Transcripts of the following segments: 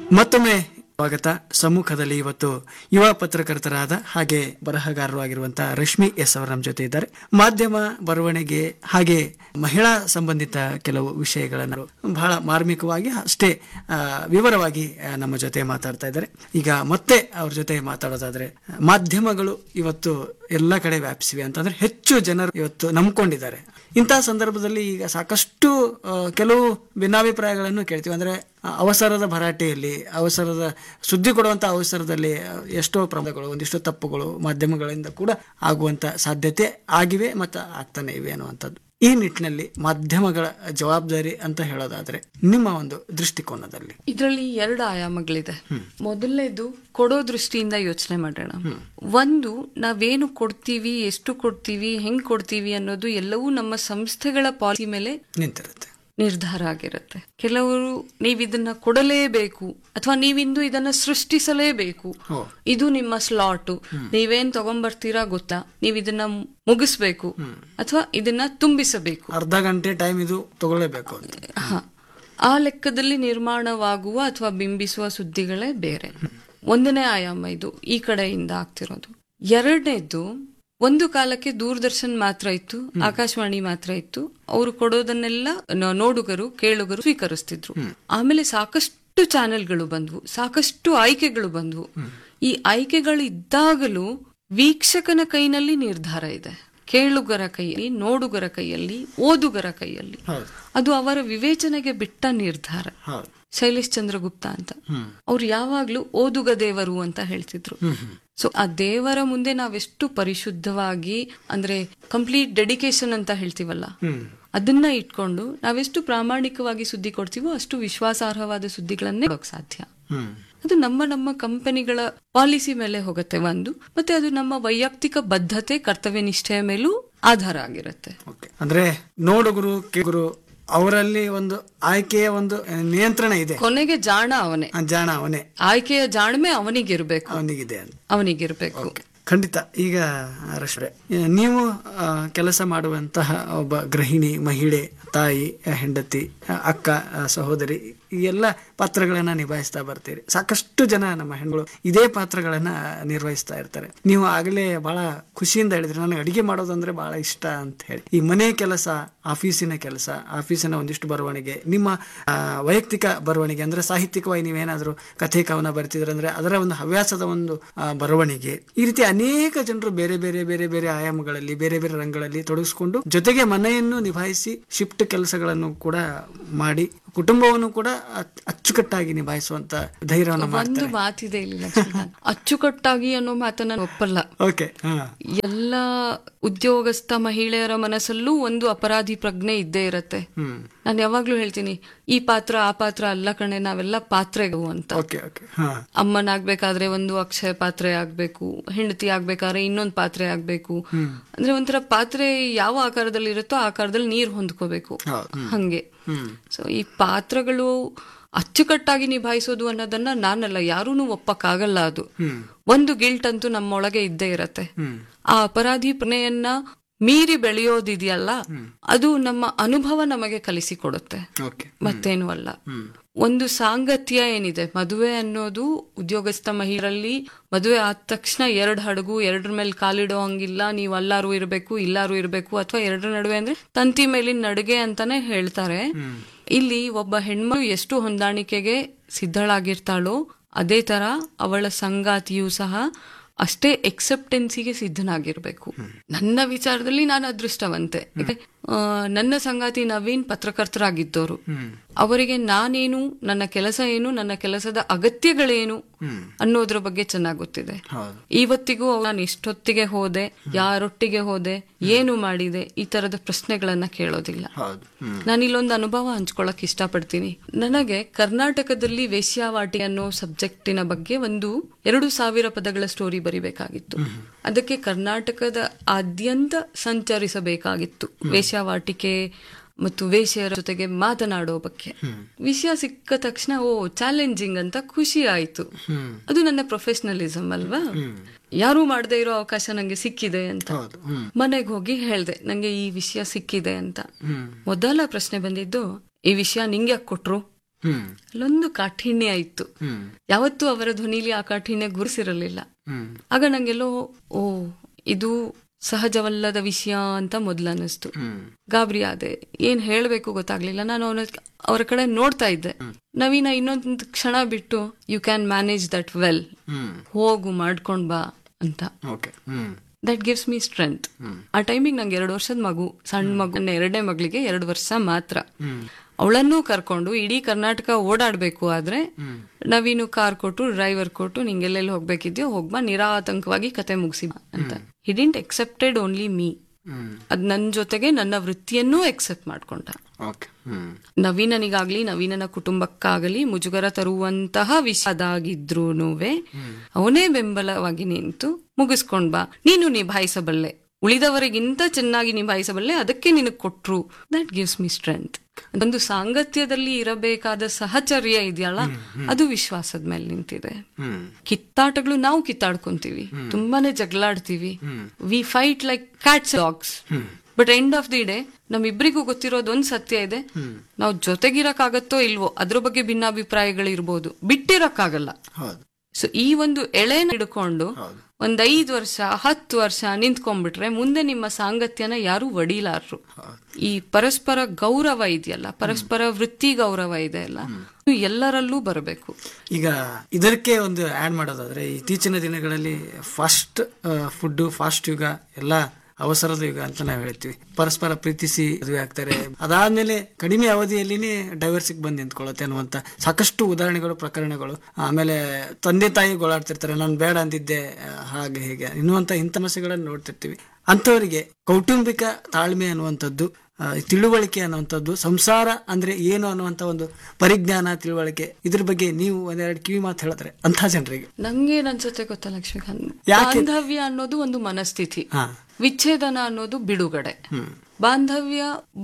ಮತ್ತೊಮ್ಮೆ ಸ್ವಾಗತ ಸಮ್ಮುಖದಲ್ಲಿ ಇವತ್ತು ಯುವ ಪತ್ರಕರ್ತರಾದ ಹಾಗೆ ಬರಹಗಾರರು ಆಗಿರುವಂತಹ ರಶ್ಮಿ ಎಸ್ ಅವರು ನಮ್ಮ ಜೊತೆ ಇದ್ದಾರೆ ಮಾಧ್ಯಮ ಬರವಣಿಗೆ ಹಾಗೆ ಮಹಿಳಾ ಸಂಬಂಧಿತ ಕೆಲವು ವಿಷಯಗಳನ್ನು ಬಹಳ ಮಾರ್ಮಿಕವಾಗಿ ಅಷ್ಟೇ ಆ, ವಿವರವಾಗಿ ಆ, ನಮ್ಮ ಜೊತೆ ಮಾತಾಡ್ತಾ ಇದ್ದಾರೆ ಈಗ ಮತ್ತೆ ಅವ್ರ ಜೊತೆ ಮಾತಾಡೋದಾದ್ರೆ ಮಾಧ್ಯಮಗಳು ಇವತ್ತು ಎಲ್ಲ ಕಡೆ ವ್ಯಾಪಿಸಿವೆ ಅಂತಂದ್ರೆ ಹೆಚ್ಚು ಜನರು ಇವತ್ತು ನಂಬ್ಕೊಂಡಿದ್ದಾರೆ ಇಂತಹ ಸಂದರ್ಭದಲ್ಲಿ ಈಗ ಸಾಕಷ್ಟು ಆ, ಕೆಲವು ಭಿನ್ನಾಭಿಪ್ರಾಯಗಳನ್ನು ಕೇಳ್ತೀವಿ ಅಂದ್ರೆ ಆ, ಅವಸರದ ಭರಾಟೆಯಲ್ಲಿ ಅವಸರದ ಸುದ್ದಿ ಕೊಡುವಂತ ಅವಸರದಲ್ಲಿ ಆ, ಎಷ್ಟೋ ಪ್ರಮಾದಗಳು ಒಂದಿಷ್ಟು ತಪ್ಪುಗಳು ಮಾಧ್ಯಮಗಳಿಂದ ಕೂಡ ಆಗುವಂತ ಸಾಧ್ಯತೆ ಆಗಿವೆ ಮತ್ತು ಆಗ್ತಾನೆ ಇವೆ ಅನ್ನುವಂಥದ್ದು ಈ ನಿಟ್ಟಿನಲ್ಲಿ ಮಾಧ್ಯಮಗಳ ಜವಾಬ್ದಾರಿ ಅಂತ ಹೇಳೋದಾದ್ರೆ ನಿಮ್ಮ ಒಂದು ದೃಷ್ಟಿಕೋನದಲ್ಲಿ ಇದರಲ್ಲಿ ಎರಡು ಆಯಾಮಗಳಿದೆ ಮೊದಲನೇದು ಕೊಡೋ ದೃಷ್ಟಿಯಿಂದ ಯೋಚನೆ ಮಾಡೋಣ ಒಂದು ನಾವೇನು ಕೊಡ್ತೀವಿ ಎಷ್ಟು ಕೊಡ್ತೀವಿ ಹೆಂಗ್ ಕೊಡ್ತೀವಿ ಅನ್ನೋದು ಎಲ್ಲವೂ ನಮ್ಮ ಸಂಸ್ಥೆಗಳ ಪಾಲಿಸಿ ಮೇಲೆ ನಿಂತಿರುತ್ತೆ ನಿರ್ಧಾರ ಆಗಿರುತ್ತೆ ಕೆಲವರು ನೀವು ಇದನ್ನ ಕೊಡಲೇಬೇಕು ಅಥವಾ ನೀವಿಂದು ಇದನ್ನ ಸೃಷ್ಟಿಸಲೇಬೇಕು ಹೋ. ಇದು ನಿಮ್ಮ ಸ್ಲಾಟು ನೀವೇನ್ ತಗೊಂಡ್ಬರ್ತೀರಾ ಗೊತ್ತಾ ನೀವು ಇದನ್ನ ಮುಗಿಸ್ಬೇಕು ಅಥವಾ ಇದನ್ನ ತುಂಬಿಸಬೇಕು ಅರ್ಧ ಗಂಟೆ ಟೈಮ್ ಇದು ತಗೊಳ್ಳೇಬೇಕು ಅಂತ ಹ. ಆ ಲೆಕ್ಕದಲ್ಲಿ ನಿರ್ಮಾಣವಾಗುವ ಅಥವಾ ಬಿಂಬಿಸುವ ಸುದ್ದಿಗಳೇ ಬೇರೆ ಒಂದನೇ ಆಯಾಮ ಇದು ಈ ಕಡೆಯಿಂದ ಆಗ್ತಿರೋದು ಎರಡನೇದು ಒಂದು ಕಾಲಕ್ಕೆ ದೂರದರ್ಶನ್ ಮಾತ್ರ ಇತ್ತು ಆಕಾಶವಾಣಿ ಮಾತ್ರ ಇತ್ತು ಅವರು ಕೊಡೋದನ್ನೆಲ್ಲ ನ- ನೋಡುಗರು ಕೇಳುಗರು ಸ್ವೀಕರಿಸ್ತಿದ್ರು ಆಮೇಲೆ ಸಾಕಷ್ಟು ಚಾನೆಲ್ಗಳು ಬಂದ್ವು ಸಾಕಷ್ಟು ಆಯ್ಕೆಗಳು ಬಂದ್ವು ಈ ಆಯ್ಕೆಗಳು ಇದ್ದಾಗಲೂ ವೀಕ್ಷಕನ ಕೈನಲ್ಲಿ ನಿರ್ಧಾರ ಇದೆ ಕೇಳುಗರ ಕೈಯಲ್ಲಿ ನೋಡುಗರ ಕೈಯಲ್ಲಿ ಓದುಗರ ಕೈಯಲ್ಲಿ ಹೌದು ಅದು ಅವರ ವಿವೇಚನೆಗೆ ಬಿಟ್ಟ ನಿರ್ಧಾರ ಹೌದು ಶೈಲೇಶ್ ಚಂದ್ರಗುಪ್ತ ಅಂತ ಅವ್ರು ಯಾವಾಗ್ಲೂ ಓದುಗ ದೇವರು ಅಂತ ಹೇಳ್ತಿದ್ರು ಸೊ ಆ ದೇವರ ಮುಂದೆ ನಾವೆಷ್ಟು ಪರಿಶುದ್ಧವಾಗಿ ಅಂದ್ರೆ ಕಂಪ್ಲೀಟ್ ಡೆಡಿಕೇಶನ್ ಅಂತ ಹೇಳ್ತೀವಲ್ಲ ಅದನ್ನ ಇಟ್ಕೊಂಡು ನಾವೆಷ್ಟು ಪ್ರಾಮಾಣಿಕವಾಗಿ ಸುದ್ದಿ ಕೊಡ್ತೀವೋ ಅಷ್ಟು ವಿಶ್ವಾಸಾರ್ಹವಾದ ಸುದ್ದಿಗಳನ್ನೇ ಕೊಡೋಕ್ ಸಾಧ್ಯ ಹ್ಮ್ ಅದು ನಮ್ಮ ನಮ್ಮ ಕಂಪನಿಗಳ ಪಾಲಿಸಿ ಮೇಲೆ ಹೋಗುತ್ತೆ ಒಂದು ಮತ್ತೆ ಅದು ನಮ್ಮ ವೈಯಕ್ತಿಕ ಬದ್ಧತೆ ಕರ್ತವ್ಯ ನಿಷ್ಠೆಯ ಮೇಲೂ ಆಧಾರ ಆಗಿರುತ್ತೆ ಓಕೆ ಅಂದ್ರೆ ನೋಡುಗರು ಕೇಳುಗರು ಅವರಲ್ಲಿ ಒಂದು ಆಯ್ಕೆಯ ಒಂದು ಆ, ನಿಯಂತ್ರಣ ಇದೆ ಕೊನೆಗೆ ಜಾಣ ಅವನೇ ಆ ಜಾಣ ಅವನೇ ಆಯ್ಕೆಯ ಜಾಣ್ಮೆ ಅವನಿಗಿರ್ಬೇಕು ಅವನಿಗಿದೆ ಅಂತ ಅವನಿಗಿರ್ಬೇಕು ಖಂಡಿತ ಈಗ ರಶ್ರೆ ನೀವು ಆ, ಕೆಲಸ ಮಾಡುವಂತಹ ಒಬ್ಬ ಗೃಹಿಣಿ ಮಹಿಳೆ ತಾಯಿ ಆ, ಹೆಂಡತಿ ಆ, ಅಕ್ಕ ಆ, ಸಹೋದರಿ ಈ ಎಲ್ಲ ಪಾತ್ರಗಳನ್ನ ನಿಭಾಯಿಸ್ತಾ ಬರ್ತೀರಿ ಸಾಕಷ್ಟು ಜನ ನಮ್ಮ ಹೆಣ್ಗಳು ಇದೇ ಪಾತ್ರಗಳನ್ನ ನಿರ್ವಹಿಸ್ತಾ ಇರ್ತಾರೆ ನೀವು ಆಗಲೇ ಬಹಳ ಖುಷಿಯಿಂದ ಹೇಳಿದ್ರಿ ನನಗೆ ಅಡಿಗೆ ಮಾಡೋದಂದ್ರೆ ಬಹಳ ಇಷ್ಟ ಅಂತ ಹೇಳಿ ಈ ಮನೆ ಕೆಲಸ ಆಫೀಸಿನ ಕೆಲಸ ಆಫೀಸಿನ ಒಂದಿಷ್ಟು ಬರವಣಿಗೆ ನಿಮ್ಮ ಆ, ವೈಯಕ್ತಿಕ ಬರವಣಿಗೆ ಅಂದ್ರೆ ಸಾಹಿತ್ಯಿಕವಾಗಿ ನೀವೇನಾದ್ರೂ ಕಥೆ ಕವನ ಬರ್ತಿದ್ರೆ ಅಂದ್ರೆ ಅದರ ಒಂದು ಹವ್ಯಾಸದ ಒಂದು ಆ, ಬರವಣಿಗೆ ಈ ರೀತಿ ಅನೇಕ ಜನರು ಬೇರೆ ಬೇರೆ ಬೇರೆ ಬೇರೆ ಆಯಾಮಗಳಲ್ಲಿ ಬೇರೆ ಬೇರೆ ರಂಗಗಳಲ್ಲಿ ತೊಡಗಿಸಿಕೊಂಡು ಜೊತೆಗೆ ಮನೆಯನ್ನು ನಿಭಾಯಿಸಿ ಶಿಫ್ಟ್ ಕೆಲಸಗಳನ್ನು ಕೂಡ ಮಾಡಿ ಕುಟುಂಬವನ್ನು ಕೂಡ ಅಚ್- ಅಚ್ಚುಕಟ್ಟಾಗಿ ನಿಭಾಯಿಸುವಂತ ಧೈರ್ಯವನ್ನು ಒಂದು ಮಾಡ್ತಾರೆ ಮಾತಿದೆ ಇಲ್ಲಿ ಲಕ್ಷ್ಮೀಕಾಂತ್ ಅಚ್ಚುಕಟ್ಟಾಗಿ ಅನ್ನೋ ಮಾತನ್ನ ನಾನು ಒಪ್ಪಲ್ಲ ಓಕೆ ಹಾ ಎಲ್ಲ ಉದ್ಯೋಗಸ್ಥ ಮಹಿಳೆಯರ ಮನಸ್ಸಲ್ಲೂ ಒಂದು ಅಪರಾಧಿ ಪ್ರಜ್ಞೆ ಇದ್ದೇ ಇರತ್ತೆ ಹ್ಮ್ ನಾನು ಯಾವಾಗ್ಲೂ ಹೇಳ್ತೀನಿ ಈ ಪಾತ್ರ ಆ ಪಾತ್ರ ಅಲ್ಲ ಕಣೆ ನಾವೆಲ್ಲ ಪಾತ್ರೆಗಳು ಅಂತ ಓಕೆ ಓಕೆ ಹಾ ಅಮ್ಮನಾಗ್ಬೇಕಾದ್ರೆ ಒಂದು ಅಕ್ಷಯ ಪಾತ್ರೆ ಆಗ್ಬೇಕು ಹೆಂಡತಿ ಆಗ್ಬೇಕಾದ್ರೆ ಇನ್ನೊಂದು ಪಾತ್ರೆ ಆಗ್ಬೇಕು ಅಂದ್ರೆ ಒಂಥರ ಪಾತ್ರೆ ಯಾವ ಆಕಾರದಲ್ಲಿ ಇರುತ್ತೋ ಆ ಆಕಾರದಲ್ಲಿ ನೀರ್ ಹೊಂದ್ಕೋಬೇಕು ಹೌದು. ಹಂಗೆ ಹ್ಮ್ ಸೊ ಈ ಪಾತ್ರಗಳು ಅಚ್ಚುಕಟ್ಟಾಗಿ ನಿಭಾಯಿಸೋದು ಅನ್ನೋದನ್ನ ನಾನಲ್ಲ ಯಾರೂ ಒಪ್ಪಕ್ಕಾಗಲ್ಲ ಅದು ಹ್ಮ್ ಒಂದು ಗಿಲ್ಟ್ ಅಂತೂ ನಮ್ಮೊಳಗೆ ಇದ್ದೇ ಇರತ್ತೆ ಹ್ಮ್ ಆ ಅಪರಾಧಿ ಪ್ರಜ್ಞೆಯನ್ನ ಮೀರಿ ಬೆಳೆಯೋದಿದೆಯಲ್ಲ ಅದು ನಮ್ಮ ಅನುಭವ ನಮಗೆ ಕಲಿಸಿಕೊಡುತ್ತೆ ಓಕೆ ಮತ್ತೇನು ಅಲ್ಲ ಒಂದು ಸಾಂಗತ್ಯ ಏನಿದೆ ಮದುವೆ ಅನ್ನೋದು ಉದ್ಯೋಗಸ್ಥ ಮಹಿಳೆಯರಲ್ಲಿ ಮದುವೆ ಆದ ತಕ್ಷಣ ಎರಡ್ ಹಡಗು ಎರಡರ ಮೇಲೆ ಕಾಲಿಡೋ ಹಂಗಿಲ್ಲ ನೀವು ಅಲ್ಲಾರು ಇರಬೇಕು ಇಲ್ಲಾರು ಇರಬೇಕು ಅಥವಾ ಎರಡರ ನಡುವೆ ಅಂದ್ರೆ ತಂತಿ ಮೇಲಿನ ನಡುಗೆ ಅಂತಾನೆ ಹೇಳ್ತಾರೆ ಇಲ್ಲಿ ಒಬ್ಬ ಹೆಣ್ಮಗಳು ಎಷ್ಟು ಹೊಂದಾಣಿಕೆಗೆ ಸಿದ್ಧಳಾಗಿರ್ತಾಳೋ ಅದೇ ತರ ಅವಳ ಸಂಗಾತಿಯೂ ಸಹ ಅಷ್ಟೇ ಎಕ್ಸೆಪ್ಟೆನ್ಸಿಗೆ ಸಿದ್ಧನಾಗಿರ್ಬೇಕು ನನ್ನ ವಿಚಾರದಲ್ಲಿ ನಾನು ಅದೃಷ್ಟವಂತೆ ಯಾಕೆ, ಆ, ನನ್ನ ಸಂಗಾತಿ ನವೀನ್ ಪತ್ರಕರ್ತರಾಗಿದ್ದವರು ಅವರಿಗೆ ನಾನೇನು ನನ್ನ ಕೆಲಸ ಏನು ನನ್ನ ಕೆಲಸದ ಅಗತ್ಯಗಳೇನು ಅನ್ನೋದ್ರ ಬಗ್ಗೆ ಚೆನ್ನಾಗಿ ಗೊತ್ತಿದೆ ಹೌದು ಇವತ್ತಿಗೂ ನಾನು ಎಷ್ಟೊತ್ತಿಗೆ ಹೋದೆ ಯಾರೊಟ್ಟಿಗೆ ಹೋದೆ ಏನು ಮಾಡಿದೆ ಈ ತರದ ಪ್ರಶ್ನೆಗಳನ್ನ ಕೇಳೋದಿಲ್ಲ ಹೌದು ಹ್ಮ್ ನಾನು ಇಲ್ಲೊಂದು ಅನುಭವ ಹಂಚ್ಕೊಳಕ್ ಇಷ್ಟಪಡ್ತೀನಿ ನನಗೆ ಕರ್ನಾಟಕದಲ್ಲಿ ವೇಶ್ಯಾವಾಟಿ ಅನ್ನೋ ಸಬ್ಜೆಕ್ಟಿನ ಬಗ್ಗೆ ಒಂದು ಎರಡು ಸಾವಿರ ಪದಗಳ ಸ್ಟೋರಿ ಬರಿಬೇಕಾಗಿತ್ತು ಅದಕ್ಕೆ ಕರ್ನಾಟಕದ ಆದ್ಯಂತ ಸಂಚರಿಸಬೇಕಾಗಿತ್ತು ವೇಶ್ಯಾವಾಟಿಕೆ ಮತ್ತು ವೇಶ್ಯರ ಜೊತೆಗೆ ಮಾತನಾಡೋ ಬಗ್ಗೆ ವಿಷಯ ಸಿಕ್ಕ ತಕ್ಷಣ ಓ ಚಾಲೆಂಜಿಂಗ್ ಅಂತ ಖುಷಿ ಆಯ್ತು ಅದು ನನ್ನ ಪ್ರೊಫೆಷನಲಿಸಮ್ ಅಲ್ವಾ ಯಾರು ಮಾಡದೇ ಇರೋ ಅವಕಾಶ ನಂಗೆ ಸಿಕ್ಕಿದೆ ಅಂತ ಹೌದು ಹ್ಮ್ ಮನೆಗೆ ಹೋಗಿ ಹೇಳ್ದೆ ನಂಗೆ ಈ ವಿಷಯ ಸಿಕ್ಕಿದೆ ಅಂತ ಹ್ಮ್ ಮೊದಲ ಪ್ರಶ್ನೆ ಬಂದಿದ್ದು ಈ ವಿಷಯ ನಿಂಗೆ ಯಾಕೆ ಕೊಟ್ರು ಹ್ಮ್ ಅಲ್ಲೊಂದು ಕಾಠಿಣ್ಯ ಇತ್ತು ಹ್ಮ್ ಯಾವತ್ತೂ ಅವರ ಧ್ವನಿಲಿ ಆ ಕಾಠಿಣ್ಯ ಗುರುಸಿರಲಿಲ್ಲ ಹ್ಮ್ ಆಗ ನಂಗೆಲ್ಲೋ ಓ ಇದು ಸಹಜವಲ್ಲದ ವಿಷಯ ಅಂತ ಮೊದ್ಲು ಅನ್ನಿಸ್ತು ಹ್ಮ್ ಗಾಬರಿ ಆದೆ ಏನ್ ಹೇಳ್ಬೇಕು ಗೊತ್ತಾಗ್ಲಿಲ್ಲ ನಾನು ಅವನ ಅವರ ಕಡೆ ನೋಡ್ತಾ ಇದ್ದೆ ನವೀನ ಇನ್ನೊಂದು ಕ್ಷಣ ಬಿಟ್ಟು you can manage that well hmm ಹೋಗು ಮಾಡ್ಕೊಂಡ್ ಬಾ ಅಂತ okay hmm that gives me strength ಆ ಟೈಮಿಗೆ ನಂಗೆ ಎರಡು ವರ್ಷದ ಮಗು ಸಣ್ಣ ಮಗು ನನ್ನ ಎರಡನೇ ಮಗಳಿಗೆ ಎರಡು ವರ್ಷ ಮಾತ್ರ ಅವಳನ್ನೂ ಕರ್ಕೊಂಡು ಇಡೀ ಕರ್ನಾಟಕ ಓಡಾಡ್ಬೇಕು ಆದ್ರೆ ನವೀನು ಕಾರ್ ಕೊಟ್ಟು ಡ್ರೈವರ್ ಕೊಟ್ಟು ನಿಂಗೆಲ್ಲೆಲ್ಲಿ ಹೋಗ್ಬೇಕಿದ್ಯೋ ಹೋಗ್ಬಾ ನಿರಾತಂಕವಾಗಿ ಕತೆ ಮುಗಿಸಿ ಅಂತ he didn't accepted only me hmm ಅದ್ ನನ್ನ ಜೊತೆಗೆ ನನ್ನ ವೃತ್ತಿಯನ್ನೂ ಎಕ್ಸೆಪ್ಟ್ ಮಾಡ್ಕೊಂಡ ಓಕೆ ಹ್ಮ್ ನವೀನನಿಗಾಗ್ಲಿ ನವೀನನ ಕುಟುಂಬಕ್ಕಾಗಲಿ ಮುಜುಗರ ತರುವಂತಹ ವಿಷಯ ಅದಾಗಿದ್ರೂನುವೆ ಅವನೇ ಬೆಂಬಲವಾಗಿ ನಿಂತು ಮುಗಿಸ್ಕೊಂಡ್ ಬಾ ನೀನು ನಿಭಾಯಿಸಬಲ್ಲೆ ಉಳಿದವರಿಗಿಂತ ಚೆನ್ನಾಗಿ ನಿಭಾಯಿಸಬಲ್ಲೆ ಅದಕ್ಕೆ ನಿನಗೆ ಕೊಟ್ರು ದಟ್ ಗಿವ್ಸ್ ಮಿ ಸ್ಟ್ರೆಂತ್ ಒಂದು ಸಾಂಗತ್ಯದಲ್ಲಿ ಇರಬೇಕಾದ ಸಹಚರ್ಯ ಇದೆಯಲ್ಲ ಅದು ವಿಶ್ವಾಸದ ಮೇಲೆ ನಿಂತಿದೆ ಹ್ಮ್ ಕಿತ್ತಾಟಗಳು ನಾವು ಕಿತ್ತಾಡ್ಕೊಂತೀವಿ ತುಂಬಾನೇ ಜಗಳಾಡ್ತೀವಿ we fight like cats dogs but end of the day ನಮ್ಮಿಬ್ರಿಗೂ ಗೊತ್ತಿರೋದು ಒಂದ್ ಸತ್ಯ ಇದೆ ನಾವು ಜೊತೆಗಿರಕ್ಕಾಗತ್ತೋ ಇಲ್ವೋ ಅದ್ರ ಬಗ್ಗೆ ಭಿನ್ನಾಭಿಪ್ರಾಯಗಳಿರ್ಬೋದು ಬಿಟ್ಟಿರಕ್ಕಾಗಲ್ಲ ಹೌದು ಸೊ ಈ ಒಂದು ಎಳೆನ ಹಿಡ್ಕೊಂಡು ಹೌದು. ಒಂದ್ ಐದ್ ವರ್ಷ ಹತ್ತು ವರ್ಷ ನಿಂತ್ಕೊಂಡ್ಬಿಟ್ರೆ ಮುಂದೆ ನಿಮ್ಮ ಸಾಂಗತ್ಯನ ಯಾರು ಒಡಿಲಾರ್ರು ಈ ಪರಸ್ಪರ ಗೌರವ ಇದೆಯಲ್ಲ ಪರಸ್ಪರ ವೃತ್ತಿ ಗೌರವ ಇದೆ ಅಲ್ಲ ಇದು ಎಲ್ಲರಲ್ಲೂ ಬರಬೇಕು ಈಗ ಇದಕ್ಕೆ ಒಂದು ಆಡ್ ಮಾಡೋದಾದ್ರೆ ಇತ್ತೀಚಿನ ದಿನಗಳಲ್ಲಿ ಫಾಸ್ಟ್ ಫುಡ್ ಫಾಸ್ಟ್ ಯುಗ ಎಲ್ಲ ಅವಸರದ ಯುಗ ಅಂತ ನಾವು ಹೇಳ್ತೀವಿ ಪರಸ್ಪರ ಪ್ರೀತಿಸಿ ಮದುವೆ ಆಗ್ತಾರೆ ಅದಾದ್ಮೇಲೆ ಕಡಿಮೆ ಅವಧಿಯಲ್ಲಿನೇ ಡೈವರ್ಸಿಗೆ ಬಂದು ನಿಂತ್ಕೊಳ್ಳುತ್ತೆ ಅನ್ನುವಂತ ಸಾಕಷ್ಟು ಉದಾಹರಣೆಗಳು ಪ್ರಕರಣಗಳು ಆಮೇಲೆ ತಂದೆ ತಾಯಿ ಗೋಳಾಡ್ತಿರ್ತಾರೆ ನಾನು ಬೇಡ ಅಂದಿದ್ದೆ ಆ, ಹಾಗೆ ಹೀಗೆ ಇನ್ನುವಂತ ಇಂಥ ಸಮಸ್ಯೆಗಳನ್ನು ನೋಡ್ತಿರ್ತೀವಿ ಅಂಥವರಿಗೆ ಕೌಟುಂಬಿಕ ತಾಳ್ಮೆ ಅನ್ನುವಂಥದ್ದು ಆ, ತಿಳುವಳಿಕೆ ಅನ್ನುವಂಥದ್ದು ಸಂಸಾರ ಅಂದ್ರೆ ಏನು ಅನ್ನುವಂಥ ಒಂದು ಪರಿಜ್ಞಾನ ತಿಳುವಳಿಕೆ ಇದ್ರ ಬಗ್ಗೆ ನೀವು ಒಂದೆರಡು ಕಿವಿ ಮಾತು ಹೇಳಿದ್ರೆ ಅಂಥ ಜನರಿಗೆ ನಂಗೇನ್ ಅನ್ಸುತ್ತೆ ಗೊತ್ತಾ ಲಕ್ಷ್ಮೀಕಾಂತ್ ಯಾಕೆ? ಬಾಂಧವ್ಯ ಅನ್ನೋದು ಒಂದು ಮನಸ್ಥಿತಿ ಹಾ ವಿಚ್ಛೇದನ ಅನ್ನೋದು ಬಿಡುಗಡೆ ಹ್ಮ್ ಬಾಂಧವ್ಯ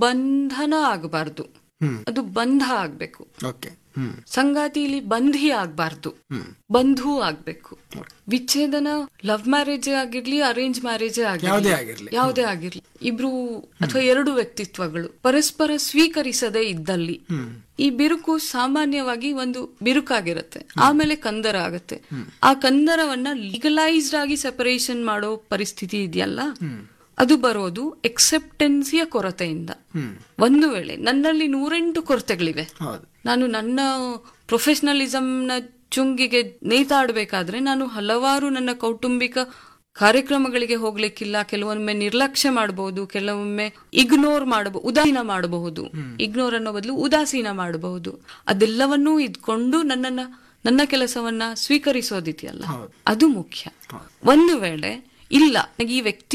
ಬಂಧನ ಆಗಬಾರ್ದು ಹ್ಮ್ ಅದು ಬಂಧ ಆಗ್ಬೇಕು ಓಕೆ ಹ್ಮ್ ಸಂಗಾತಿಲಿ ಬಂಧಿ ಆಗ್ಬಾರ್ದು ಹ್ಮ್ ಬಂಧು ಆಗ್ಬೇಕು ವಿಚ್ಛೇದನ ಲವ್ ಮ್ಯಾರೇಜ್ ಆಗಿರ್ಲಿ ಅರೇಂಜ್ ಮ್ಯಾರೇಜ್ ಆಗಿರ್ಲಿ ಯಾವುದೇ ಆಗಿರ್ಲಿ ಯಾವುದೇ ಆಗಿರ್ಲಿ ಇಬ್ರು ಅಥವಾ ಎರಡು ವ್ಯಕ್ತಿತ್ವಗಳು ಪರಸ್ಪರ ಸ್ವೀಕರಿಸದೇ ಇದ್ದಲ್ಲಿ ಈ ಬಿರುಕು ಸಾಮಾನ್ಯವಾಗಿ ಒಂದು ಬಿರುಕಾಗಿರುತ್ತೆ ಆಮೇಲೆ ಕಂದರ ಆಗತ್ತೆ ಆ ಕಂದರವನ್ನ ಲೀಗಲೈಸ್ಡ್ ಆಗಿ ಸೆಪರೇಷನ್ ಮಾಡೋ ಪರಿಸ್ಥಿತಿ ಇದೆಯಲ್ಲ ಅದು ಬರೋದು ಎಕ್ಸೆಪ್ಟೆನ್ಸಿಯ ಕೊರತೆಯಿಂದ ಒಂದು ವೇಳೆ ನನ್ನಲ್ಲಿ ನೂರೆಂಟು ಕೊರತೆಗಳಿವೆ ಹೌದು ನಾನು ನನ್ನ ಪ್ರೊಫೆಷನಲಿಸಂನ ಚುಂಗಿಗೆ ನೇತಾಡಬೇಕಾದ್ರೆ ನಾನು ಹಲವಾರು ನನ್ನ ಕೌಟುಂಬಿಕ ಕಾರ್ಯಕ್ರಮಗಳಿಗೆ ಹೋಗ್ಲಿಕ್ಕಿಲ್ಲ ಕೆಲವೊಮ್ಮೆ ನಿರ್ಲಕ್ಷ್ಯ ಮಾಡಬಹುದು ಕೆಲವೊಮ್ಮೆ ಇಗ್ನೋರ್ ಮಾಡಬಹುದು ಉದಾಸೀನ ಮಾಡಬಹುದು ಇಗ್ನೋರ್ ಅನ್ನೋ ಬದಲು ಉದಾಸೀನ ಮಾಡಬಹುದು ಅದೆಲ್ಲವನ್ನೂ ಇದ್ಕೊಂಡು ನನ್ನನ್ನ ನನ್ನ ಕೆಲಸವನ್ನ ಸ್ವೀಕರಿಸೋದಿದೆಯಲ್ಲ ಹೌದು. ಅದು ಮುಖ್ಯ ಒಂದು ವೇಳೆ ಇಲ್ಲ ನನಗೆ ಈ ವ್ಯಕ್ತಿ